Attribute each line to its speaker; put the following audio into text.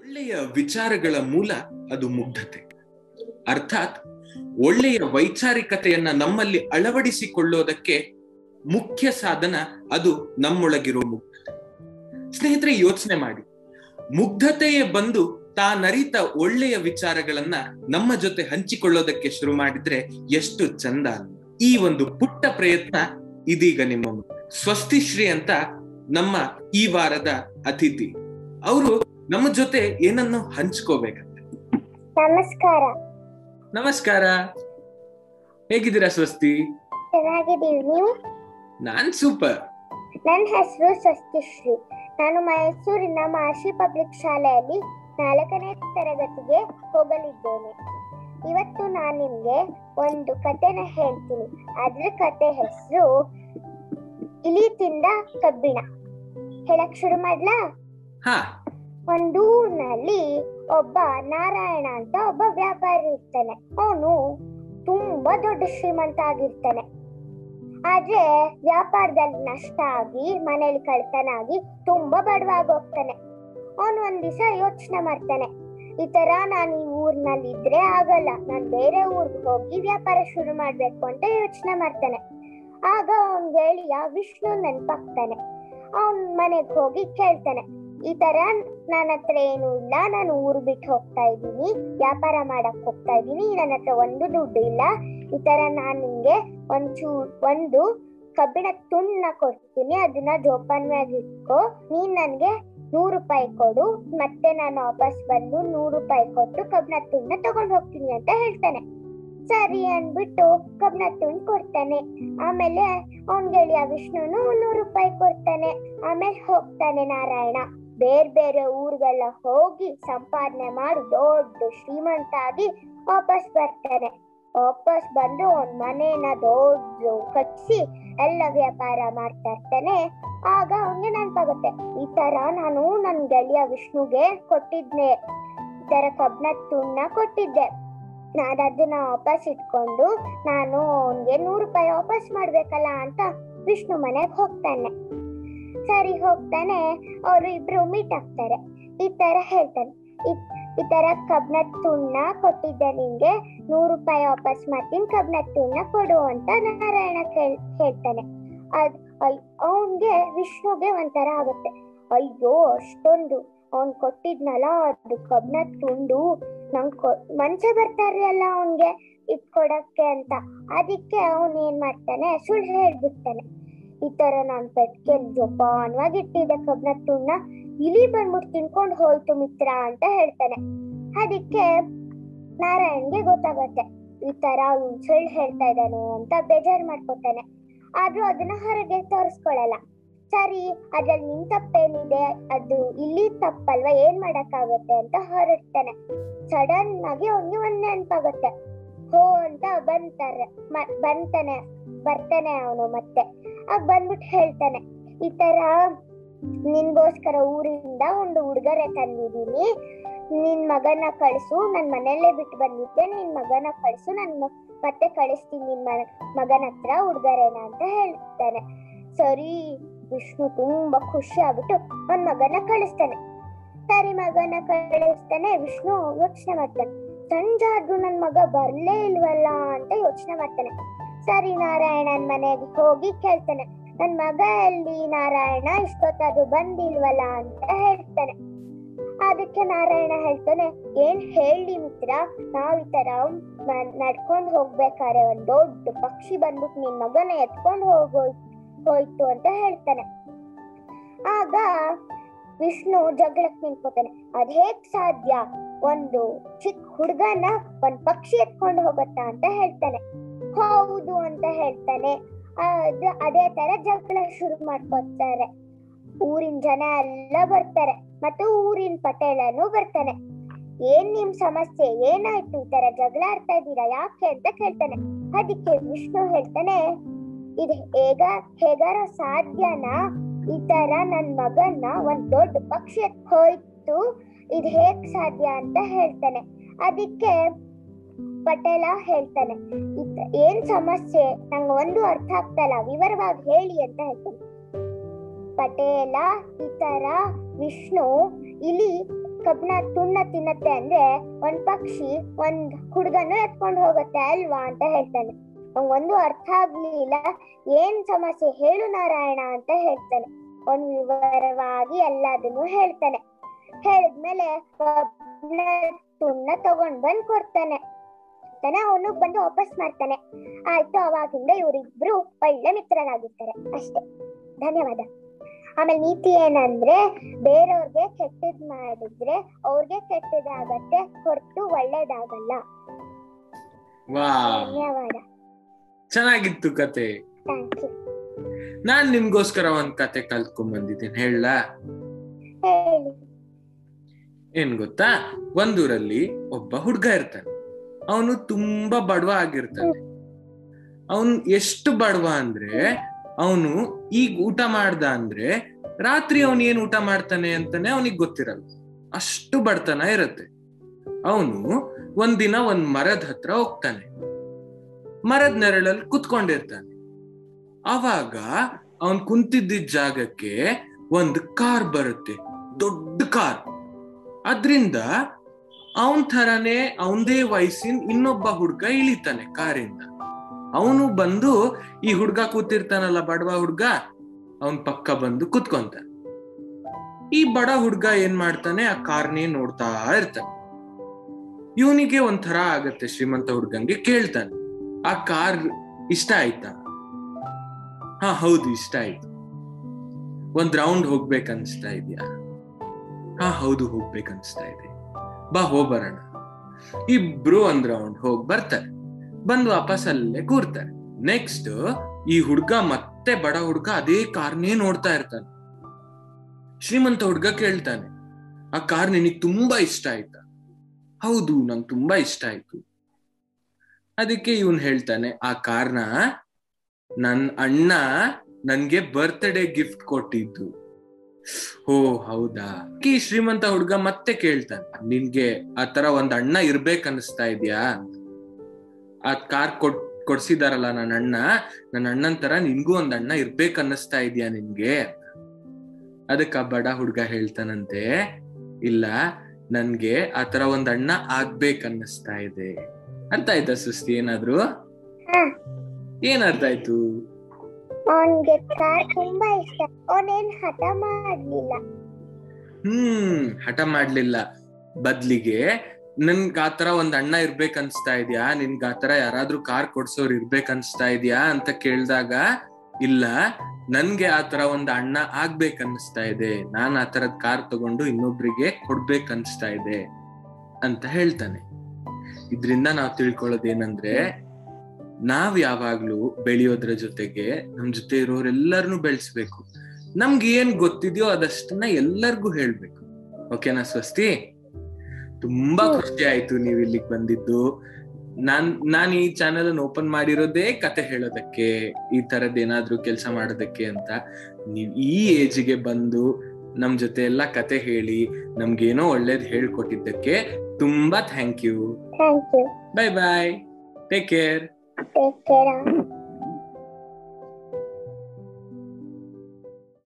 Speaker 1: ಒಳ್ಳೆಯ ವಿಚಾರಗಳ ಮೂಲ ಅದು ಮುಗ್ಧತೆ ಅರ್ಥಾತ್ ಒಳ್ಳೆಯ ವೈಚಾರಿಕತೆಯನ್ನ ನಮ್ಮಲ್ಲಿ ಅಳವಡಿಸಿಕೊಳ್ಳೋದಕ್ಕೆ ಮುಖ್ಯ ಸಾಧನ ಅದು ನಮ್ಮೊಳಗಿರೋ ಮುಗ್ಧತೆ ಸ್ನೇಹಿತರೆ ಯೋಚನೆ ಮಾಡಿ ಮುಗ್ಧತೆಯೇ ಬಂದು ತಾನರಿತ ಒಳ್ಳೆಯ ವಿಚಾರಗಳನ್ನ ನಮ್ಮ ಜೊತೆ ಹಂಚಿಕೊಳ್ಳೋದಕ್ಕೆ ಶುರು ಮಾಡಿದ್ರೆ ಎಷ್ಟು ಚಂದ ಅಲ್ವಾ? ಈ ಒಂದು ಪುಟ್ಟ ಪ್ರಯತ್ನ ಇದೀಗ ನಿಮ್ಮ ಮುಂದೆ. ಸ್ವಸ್ತಿಶ್ರೀ ಅಂತ ನಮ್ಮ ಈ ವಾರದ ಅತಿಥಿ ಅವರು ನಮ್ಮ ಜೊತೆ ಏನನ್ನು ಹಂಚ್ಕೋಬೇಕಂತೆ
Speaker 2: ನಮಸ್ಕಾರ
Speaker 1: ನಮಸ್ಕಾರ ಹೇಗಿದ್ದೀರಾ ಸ್ವಸ್ತಿ
Speaker 2: ಚೆನ್ನಾಗಿದ್ದೀವಿ ನೀವು
Speaker 1: ನಾನ್ ಸೂಪರ್
Speaker 2: ನನ್ನ ಹೆಸರು ಸ್ವಸ್ತಿಶ್ರೀ ನಾನು ಮೈಸೂರಿನ ಮಹರ್ಷಿ ಪಬ್ಲಿಕ್ ಶಾಲೆಯಲ್ಲಿ ನಾಲ್ಕನೇ ತರಗತಿಗೆ ಹೋಗಲಿದ್ದೇನೆ ಇವತ್ತು ನಾನು ನಿಮ್ಗೆ ಒಂದು ಕತೆನ ಹೇಳ್ತೀನಿ ಅದ್ರ ಕತೆ ಹೆಸರು ಇಲಿ ತಿಂದ ಕಬ್ಬಿಣ ಹೇಳಕ್ ಶುರು ಮಾಡ್ಲಾ
Speaker 1: ಹಾ
Speaker 2: ಒಂದು ಊರಿನಲ್ಲಿ ಒಬ್ಬ ನಾರಾಯಣ ಅಂತ ಒಬ್ಬ ವ್ಯಾಪಾರಿ ಇರ್ತಾನೆ ಅವನು ತುಂಬಾ ದೊಡ್ಡ ಶ್ರೀಮಂತ ಆಗಿರ್ತಾನೆ ಆದ್ರೆ ವ್ಯಾಪಾರದಲ್ಲಿ ನಷ್ಟ ಆಗಿ ಮನೇಲಿ ಕಳ್ತನ ಆಗಿ ತುಂಬಾ ಬಡವಾಗಿ ಹೋಗ್ತಾನೆ ಅವನು ಒಂದ್ ದಿವಸ ಯೋಚನೆ ಮಾಡ್ತಾನೆ ಈ ತರ ನಾನು ಈ ಊರ್ನಲ್ಲಿ ಇದ್ರೆ ಆಗಲ್ಲ ನಾನ್ ಬೇರೆ ಊರ್ಗ್ ಹೋಗಿ ವ್ಯಾಪಾರ ಶುರು ಮಾಡ್ಬೇಕು ಅಂತ ಯೋಚನೆ ಮಾಡ್ತಾನೆ ಆಗ ಅವನ್ ಗೆಳೆಯ ವಿಷ್ಣು ನೆನ್ಪಾಗ್ತಾನೆ ಅವನ್ ಮನೆಗ್ ಹೋಗಿ ಕೇಳ್ತಾನೆ ಈ ತರ ನನ್ನ ಹತ್ರ ಏನು ಇಲ್ಲ ನಾನು ಊರು ಬಿಟ್ಟು ಹೋಗ್ತಾ ಇದ್ದೀನಿ ವ್ಯಾಪಾರ ಮಾಡಕ್ ಹೋಗ್ತಾ ಇದ್ದೀನಿ ನನ್ನ ಹತ್ರ ಒಂದು ದುಡ್ಡು ಇಲ್ಲ ಈ ತರ ನಾನ್ ನಿಮ್ಗೆ ಒಂಚೂ ಒಂದು ಕಬ್ಬಿಣ ತುಂಡನ್ನ ಕೊಡ್ತೀನಿ ಅದನ್ನ ಜೋಪಾನವಾಗಿ ಇಟ್ಕೋ ನೀನ್ ನನ್ಗೆ ನೂರು ರೂಪಾಯಿ ಕೊಡು ಮತ್ತೆ ನಾನು ವಾಪಸ್ ಬಂದು ನೂರು ರೂಪಾಯಿ ಕೊಟ್ಟು ಕಬ್ಬಿಣ ತುಂಡನ್ನ ತಗೊಂಡ್ ಹೋಗ್ತೀನಿ ಅಂತ ಹೇಳ್ತಾನೆ ಸರಿ ಅನ್ಬಿಟ್ಟು ಕಬ್ಬಿಣ ತುಂಡ್ ಕೊಡ್ತಾನೆ ಆಮೇಲೆ ಅವನ್ ಗೆಳೆಯ ವಿಷ್ಣುನು ನೂರು ರೂಪಾಯಿ ಕೊಡ್ತಾನೆ ಆಮೇಲೆ ಹೋಗ್ತಾನೆ ನಾರಾಯಣ ಬೇರೆ ಬೇರೆ ಊರ್ಗೆಲ್ಲ ಹೋಗಿ ಸಂಪಾದನೆ ಮಾಡಿ ದೊಡ್ಡ ಶ್ರೀಮಂತ ಆಗಿ ವಾಪಸ್ ಬರ್ತಾನೆ ವಾಪಸ್ ಬಂದು ಅವ್ನ್ ಮನೇನ ದೊಡ್ಡ ಕಟ್ಸಿ ಎಲ್ಲ ವ್ಯಾಪಾರ ಮಾಡ್ತಾ ಇರ್ತಾನೆ ಆಗ ಅವನ್ಗೆ ನೆನ್ಪಾಗುತ್ತೆ ಈ ತರ ನಾನು ನನ್ ಗೆಳೆಯ ವಿಷ್ಣುಗೆ ಕೊಟ್ಟಿದ್ನೆ ಈ ತರ ಕಬ್ನ ತುಂಡ ಕೊಟ್ಟಿದ್ದೆ ನಾನು ಅದನ್ನ ವಾಪಸ್ ಇಟ್ಕೊಂಡು ನಾನು ಅವನ್ಗೆ ನೂರು ರೂಪಾಯಿ ವಾಪಸ್ ಮಾಡ್ಬೇಕಲ್ಲ ಅಂತ ವಿಷ್ಣು ಮನೆಗ್ ಹೋಗ್ತಾನೆ ಸರಿ ಹೋಗ್ತಾನೆ ಅವರು ಇಬ್ರು ಮೀಟ್ ಆಗ್ತಾರೆ ಈ ತರ ಹೇಳ್ತಾನೆ ಈ- ಈ ತರ ಕಬ್ನ ತುಂಡ ಕೊಟ್ಟಿದ್ದೆ ನಿಂಗೆ ನೂರು ರೂಪಾಯಿ ವಾಪಸ್ ಮಾಡ್ತೀನಿ ಕಬ್ನ ತುಂಡ ಕೊಡು ಅಂತ ನಾರಾಯಣ ಕೇಳ್ ಹೇಳ್ತಾನೆ ಅದ್ ಅವನ್ಗೆ ವಿಷ್ಣುಗೆ ಒಂಥರ ಆಗುತ್ತೆ ಅಯ್ಯೋ ಅಷ್ಟೊಂದು ಅವ್ನ್ ಕೊಟ್ಟಿದ್ನಲ್ಲ ಅದು ಕಬ್ನ ತುಂಡು ನಂಗ್ ಕೊ ಮನ್ಸೆ ಬರ್ತಾರ್ರಿ ಅಲ್ಲ ಅವನ್ಗೆ ಇಟ್ಕೊಡಕ್ಕೆ ಅಂತ ಅದಕ್ಕೆ ಅವನ್ ಏನ್ ಮಾಡ್ತಾನೆ ಸುಳ್ಳು ಹೇಳ್ಬಿಡ್ತಾನೆ ಈ ತರ ನಾನ್ ಪೆಟ್ಗೆ ಜೋಪಾನವಾಗಿ ಇಟ್ಟಿದ್ದೆ ಕಬ್ನ ತುಂಡ ಇಲಿ ಬಂದ್ಬಿಟ್ಟು ತಿನ್ಕೊಂಡ್ ಹೋಯ್ತು ಮಿತ್ರ ಅಂತ ಹೇಳ್ತಾನೆ ಅದಕ್ಕೆ ನಾರಾಯಣ್ಗೆ ಗೊತ್ತಾಗತ್ತೆ ಈ ತರ ಇವ್ನ್ ಸುಳ್ಳು ಹೇಳ್ತಾ ಇದ್ದಾನೆ ಅಂತ ಬೇಜಾರ್ ಮಾಡ್ಕೊತಾನೆ ಆದ್ರೂ ಅದನ್ನ ಹೊರಗೆ ತೋರಿಸ್ಕೊಳಲ್ಲ ಸರಿ ಅದ್ರಲ್ಲಿ ನಿನ್ ತಪ್ಪೇನಿದೆ ಅದು ಇಲ್ಲಿ ತಪ್ಪಲ್ವಾ ಏನ್ ಮಾಡಕ್ಕಾಗತ್ತೆ ಅಂತ ಹೊರಡ್ತಾನೆ ಸಡನ್ ಆಗಿ ಅವ್ನಿಗೆ ಒಂದ್ ನೆನ್ಪಾಗತ್ತೆ ಹೋ ಅಂತ ಬಂತಾರೆ ಮ- ಬಂತಾನೆ ಬರ್ತಾನೆ ಅವನು ಮತ್ತೆ ಆಗ ಬಂದ್ಬಿಟ್ಟು ಹೇಳ್ತಾನೆ ಈ ತರ ನಿನ್ಗೋಸ್ಕರ ಊರಿಂದ ಒಂದು ಉಡುಗೊರೆ ತಂದಿದೀನಿ ನಿನ್ ಮಗನ ಕಳ್ಸು ನನ್ ಮನೆಯಲ್ಲೇ ಬಿಟ್ಟು ಬಂದಿದ್ದೆ ನಿನ್ ಮಗನ ಕಳ್ಸು ನನ್ ಮ- ಮತ್ತೆ ಕಳಿಸ್ತೀನಿ ನಿನ್ ಮ- ಮಗನ ಹತ್ರ ಉಡುಗೊರೆನ ಅಂತ ಹೇಳ್ತಾನೆ ಸರಿ ವಿಷ್ಣು ತುಂಬಾ ಖುಷಿ ಆಗ್ಬಿಟ್ಟು ಅವನ್ ಮಗನ ಕಳಿಸ್ತಾನೆ ಸರಿ ಮಗನ ಕಳಿಸ್ತಾನೆ ವಿಷ್ಣು ಯೋಚನೆ ಮಾಡ್ತಾನೆ ಸಂಜೆ ಆದ್ರೂ ನನ್ ಮಗ ಬರ್ಲೇ ಇಲ್ವಲ್ಲ ಅಂತ ಯೋಚನೆ ಮಾಡ್ತಾನೆ ಸರಿ ನಾರಾಯಣನ್ ಮನೆಗೆ ಹೋಗಿ ಕೇಳ್ತಾನೆ ನನ್ ಮಗ ಎಲ್ಲಿ ನಾರಾಯಣ ಇಷ್ಟೊತ್ತಾದ್ರೂ ಬಂದಿಲ್ವಲ್ಲ ಅಂತ ಹೇಳ್ತಾನೆ ಅದಕ್ಕೆ ನಾರಾಯಣ ಹೇಳ್ತಾನೆ ಏನ್ ಹೇಳಿ ಮಿತ್ರ ನಾವ್ ಈ ತರ ಮ- ನಡ್ಕೊಂಡ್ ಹೋಗ್ಬೇಕಾದ್ರೆ ಒಂದ್ ದೊಡ್ಡ ಪಕ್ಷಿ ಬಂದ್ಬಿಟ್ಟು ನಿನ್ ಮಗನ ಎತ್ಕೊಂಡ್ ಹೋಗೋಯ್ ಹೋಯ್ತು ಅಂತ ಹೇಳ್ತಾನೆ ಆಗ ವಿಷ್ಣು ಜಗಳಕ್ ನಿಂತ್ಕೋತಾನೆ ಅದ್ ಹೇಗ್ ಸಾಧ್ಯ ಒಂದು ಚಿಕ್ಕ ಹುಡ್ಗನ ಒಂದ್ ಪಕ್ಷಿ ಎತ್ಕೊಂಡು ಹೋಗತ್ತಾ ಅಂತ ಹೇಳ್ತಾನೆ ಹೌದು ಅಂತ ಹೇಳ್ತಾನೆ ಅದ್ ಅದೇ ತರ ಜಗಳ ಶುರು ಮಾಡ್ಕೊತಾರೆ ಊರಿನ ಜನ ಎಲ್ಲ ಬರ್ತಾರೆ ಮತ್ತು ಊರಿನ ಪಟೇಲನು ಬರ್ತಾನೆ ಏನ್ ನಿಮ್ ಸಮಸ್ಯೆ ಏನಾಯ್ತು ಈ ತರ ಜಗಳ ಆಡ್ತಾ ಇದ್ದೀರಾ ಯಾಕೆ ಅಂತ ಕೇಳ್ತಾನೆ ಅದಕ್ಕೆ ವಿಷ್ಣು ಹೇಳ್ತಾನೆ ಇದು ಹೇಗ ಹೇಗಾರ ಸಾಧ್ಯನಾ ಈ ತರ ನನ್ ಮಗನ್ನ ಒಂದ್ ದೊಡ್ಡ ಪಕ್ಷಿ ಎತ್ತ್ ಹೋಯ್ತು ಇದ್ ಹೇಗ್ ಸಾಧ್ಯ ಅಂತ ಹೇಳ್ತಾನೆ ಅದಕ್ಕೆ ಪಟೇಲ ಹೇಳ್ತಾನೆ ಇದ್ ಏನ್ ಸಮಸ್ಯೆ ನಂಗೆ ಒಂದು ಅರ್ಥ ಆಗ್ತಲ್ಲ ವಿವರವಾಗಿ ಹೇಳಿ ಅಂತ ಹೇಳ್ತಾನೆ ಪಟೇಲ ಈ ತರ ವಿಷ್ಣು ಇಲಿ ಕಬ್ನ ತುಣ್ಣ ತಿನ್ನತ್ತೆ ಅಂದ್ರೆ ಒಂದ್ ಪಕ್ಷಿ ಒಂದ್ ಹುಡುಗನ್ನು ಎತ್ಕೊಂಡು ಹೋಗುತ್ತೆ ಅಲ್ವಾ ಅಂತ ಹೇಳ್ತಾನೆ ಅವ್ನ್ ಒಂದು ಅರ್ಥ ಆಗ್ಲಿಲ್ಲ ಏನ್ ಸಮಸ್ಯೆ ಹೇಳು ನಾರಾಯಣ ಅಂತ ಹೇಳ್ತಾನೆ ಅವ್ನ್ ವಿವರವಾಗಿ ಎಲ್ಲದನ್ನು ಹೇಳ್ತಾನೆ ಹೇಳಿದ್ಮೇಲೆ ಕಬ್ನ ತುಣ್ಣ ತಗೊಂಡ್ ಬಂದ್ ಕೊಡ್ತಾನೆ ತಾನೆ ಅವನು ಬಂದು ವಾಪಸ್ ಮಾಡ್ತಾನೆ ಆಯ್ತು ಅವಾಗಿಂದ ಇವರಿಬ್ರು ಒಳ್ಳೆ ಮಿತ್ರರಾಗಿರ್ತಾರೆ ಅಷ್ಟೇ ಧನ್ಯವಾದ ಆಮೇಲೆ ನೀತಿ ಏನಂದ್ರೆ ಬೇರೆಯವ್ರಿಗೆ ಕೆಟ್ಟದ್ ಮಾಡಿದ್ರೆ ಅವ್ರಿಗೆ ಕೆಟ್ಟದಾಗತ್ತೆ ಹೊರತು ಒಳ್ಳೇದಾಗಲ್ಲ
Speaker 1: ವಾ
Speaker 2: ಧನ್ಯವಾದ
Speaker 1: ಚೆನ್ನಾಗಿತ್ತು ಕತೆ
Speaker 2: ಥ್ಯಾಂಕ್ ಯು
Speaker 1: ನಾನ್ ನಿಮ್ಗೋಸ್ಕರ ಒಂದ್ ಕತೆ ಕಲ್ತ್ಕೊಂಡ್ ಬಂದಿದ್ದೀನಿ ಹೇಳ
Speaker 2: ಹೇಳಿ
Speaker 1: ಏನ್ ಗೊತ್ತಾ ಒಂದೂರಲ್ಲಿ ಒಬ್ಬ ಹುಡ್ಗ ಇರ್ತಾನೆ ಅವನು ತುಂಬಾ ಬಡವ ಆಗಿರ್ತಾನೆ ಅವನ್ ಎಷ್ಟು ಬಡವ ಅಂದ್ರೆ ಅವನು ಈಗ ಊಟ ಮಾಡ್ದ ಅಂದ್ರೆ ರಾತ್ರಿ ಅವನ್ ಏನ್ ಊಟ ಮಾಡ್ತಾನೆ ಅಂತಾನೆ ಅವನಿಗೆ ಗೊತ್ತಿರಲ್ಲ ಅಷ್ಟು ಬಡತನ ಇರತ್ತೆ ಅವನು ಒಂದಿನ ಒಂದ್ ಮರದ ಹತ್ರ ಹೋಗ್ತಾನೆ ಮರದ ನೆರಳಲ್ಲಿ ಕುತ್ಕೊಂಡಿರ್ತಾನೆ ಅವಾಗ ಅವನ್ ಕುಂತಿದ್ದ ಜಾಗಕ್ಕೆ ಒಂದು ಕಾರ್ ಬರುತ್ತೆ ದೊಡ್ಡ ಕಾರ್ ಅದ್ರಿಂದ ಅವನ್ ಥರನೇ ಅವನದೇ ವಯಸ್ಸಿನ ಇನ್ನೊಬ್ಬ ಹುಡ್ಗ ಇಳಿತಾನೆ ಕಾರಿಂದ ಅವನು ಬಂದು ಈ ಹುಡ್ಗ ಕೂತಿರ್ತಾನಲ್ಲ ಬಡವ ಹುಡ್ಗ ಅವನ್ ಪಕ್ಕ ಬಂದು ಕುತ್ಕೊಂತಾನೆ ಈ ಬಡ ಹುಡ್ಗ ಏನ್ ಮಾಡ್ತಾನೆ ಆ ಕಾರ್ನೇ ನೋಡ್ತಾ ಇರ್ತಾನೆ ಇವನಿಗೆ ಒಂಥರ ಆಗತ್ತೆ ಶ್ರೀಮಂತ ಹುಡ್ಗಂಗೆ ಕೇಳ್ತಾನೆ ಆ ಕಾರ್ ಇಷ್ಟ ಆಯ್ತಾ ಹಾ ಹೌದು ಇಷ್ಟ ಆಯ್ತು ಒಂದ್ ರೌಂಡ್ ಹೋಗ್ಬೇಕನ್ಸ್ತಾ ಇದ್ಯಾ ಹಾ ಹೌದು ಹೋಗ್ಬೇಕನ್ಸ್ತಾ ಇದೆ ಬಾ ಹೋಗ್ಬರೋಣ ಇಬ್ರು ಒಂದ್ ರೌಂಡ್ ಹೋಗ್ ಬರ್ತಾರೆ ಬಂದ್ ವಾಪಸ್ ಅಲ್ಲೇ ಕೂರ್ತಾರೆ ನೆಕ್ಸ್ಟ್ ಈ ಹುಡ್ಗ ಮತ್ತೆ ಬಡ ಹುಡ್ಗ ಅದೇ ಕಾರ್ನೇ ನೋಡ್ತಾ ಇರ್ತಾನೆ ಶ್ರೀಮಂತ ಹುಡ್ಗ ಕೇಳ್ತಾನೆ ಆ ಕಾರ್ ನಿನಗ್ ತುಂಬಾ ಇಷ್ಟ ಆಯ್ತಾ ಹೌದು ನಂಗೆ ತುಂಬಾ ಇಷ್ಟ ಆಯ್ತು ಅದಕ್ಕೆ ಇವನ್ ಹೇಳ್ತಾನೆ ಆ ಕಾರ್ನ ನನ್ ಅಣ್ಣ ನನ್ಗೆ ಬರ್ತ್ಡೇ ಗಿಫ್ಟ್ ಕೊಟ್ಟಿದ್ದು ಓ ಹೌದಾ ಈ ಶ್ರೀಮಂತ ಹುಡ್ಗ ಮತ್ತೆ ಕೇಳ್ತಾನೆ ನಿನ್ಗೆ ಆ ತರ ಒಂದ್ ಅಣ್ಣ ಇರ್ಬೇಕ್ ಅನಿಸ್ತಾ ಇದ್ಯಾ ಆ ಕಾರ್ ಕೊಟ್ ಕೊಡ್ಸಿದಾರಲ್ಲ ನನ್ನ ಅಣ್ಣ ನನ್ನ ಅಣ್ಣನ್ ತರ ನಿನ್ಗೂ ಒಂದ್ ಅಣ್ಣ ಇರ್ಬೇಕ್ ಅನ್ನಿಸ್ತಾ ಇದ್ಯಾ ನಿನ್ಗೆ ಅದಕ್ಕ ಆ ಬಡ ಹುಡ್ಗ ಹೇಳ್ತಾನಂತೆ ಇಲ್ಲ ನನ್ಗೆ ಆ ತರ ಒಂದ್ ಅಣ್ಣ ಆಗ್ಬೇಕ್ ಅನ್ನಿಸ್ತಾ ಇದೆ ಅರ್ಥ ಆಯ್ತಾ ಸುಸ್ತಿ ಏನಾದ್ರು
Speaker 2: ಹಾ
Speaker 1: ಏನ್ ಅರ್ಥ ಆಯ್ತು
Speaker 2: ಅವನ್ಗೆ ಕಾರ್ ತುಂಬಾ ಇಷ್ಟ ಅವನೇನ್ ಹಠ ಮಾಡ್ಲಿಲ್ಲ
Speaker 1: ಹ್ಮ್ ಹಠ ಮಾಡ್ಲಿಲ್ಲ ಬದ್ಲಿಗೆ ನನ್ಗ ಆತರ ಒಂದ್ ಅಣ್ಣ ಇರ್ಬೇಕ್ ಅನ್ಸ್ತಾ ಇದ್ಯಾ ನಿನ್ಗ ಆತರ ಯಾರಾದ್ರೂ ಕಾರ್ ಕೊಡ್ಸೋರ್ ಇರ್ಬೇಕ್ ಅನ್ಸ್ತಾ ಇದ್ಯಾ ಅಂತ ಕೇಳ್ದಾಗ ಇಲ್ಲ ನನ್ಗೆ ಆತರ ಒಂದ್ ಅಣ್ಣ ಆಗ್ಬೇಕ್ ಅನ್ಸ್ತಾ ಇದೆ ನಾನ್ ಆ ತರದ್ ಕಾರ್ ತಗೊಂಡು ಇನ್ನೊಬ್ರಿಗೆ ಕೊಡ್ಬೇಕ್ ಅನ್ಸ್ತಾ ಇದೆ ಅಂತ ಹೇಳ್ತಾನೆ ಇದ್ರಿಂದ ನಾವ್ ತಿಳ್ಕೊಳ್ಳೋದೇನಂದ್ರೆ ನಾವ್ ಯಾವಾಗ್ಲೂ ಬೆಳೆಯೋದ್ರ ಜೊತೆಗೆ ನಮ್ ಜೊತೆ ಇರೋರೆಲ್ಲರನ್ನು ಬೆಳೆಸ್ಬೇಕು ನಮ್ಗೆ ಏನ್ ಗೊತ್ತಿದ್ಯೋ ಅದಷ್ಟನ್ನ ಎಲ್ಲರಿಗೂ ಹೇಳ್ಬೇಕು ಓಕೆನಾ ಸ್ವಸ್ತಿ ತುಂಬಾ ಖುಷಿ ಆಯ್ತು ನೀವ್ ಇಲ್ಲಿಗೆ ಬಂದಿದ್ದು ನಾನ್ ನಾನ್ ಈ ಚಾನೆಲ್ ಅನ್ನು ಓಪನ್ ಮಾಡಿರೋದೇ ಕತೆ ಹೇಳೋದಕ್ಕೆ ಈ ತರದ್ ಏನಾದ್ರೂ ಕೆಲಸ ಮಾಡೋದಕ್ಕೆ ಅಂತ ನೀವ್ ಈ ಏಜ್ಗೆ ಬಂದು ನಮ್ ಜೊತೆ ಎಲ್ಲ ಕತೆ ಹೇಳಿ ನಮ್ಗೇನೋ ಒಳ್ಳೇದ್ ಹೇಳ್ಕೊಟ್ಟಿದ್ದಕ್ಕೆ ತುಂಬಾ thank you
Speaker 2: thank you
Speaker 1: bye bye take care
Speaker 2: take care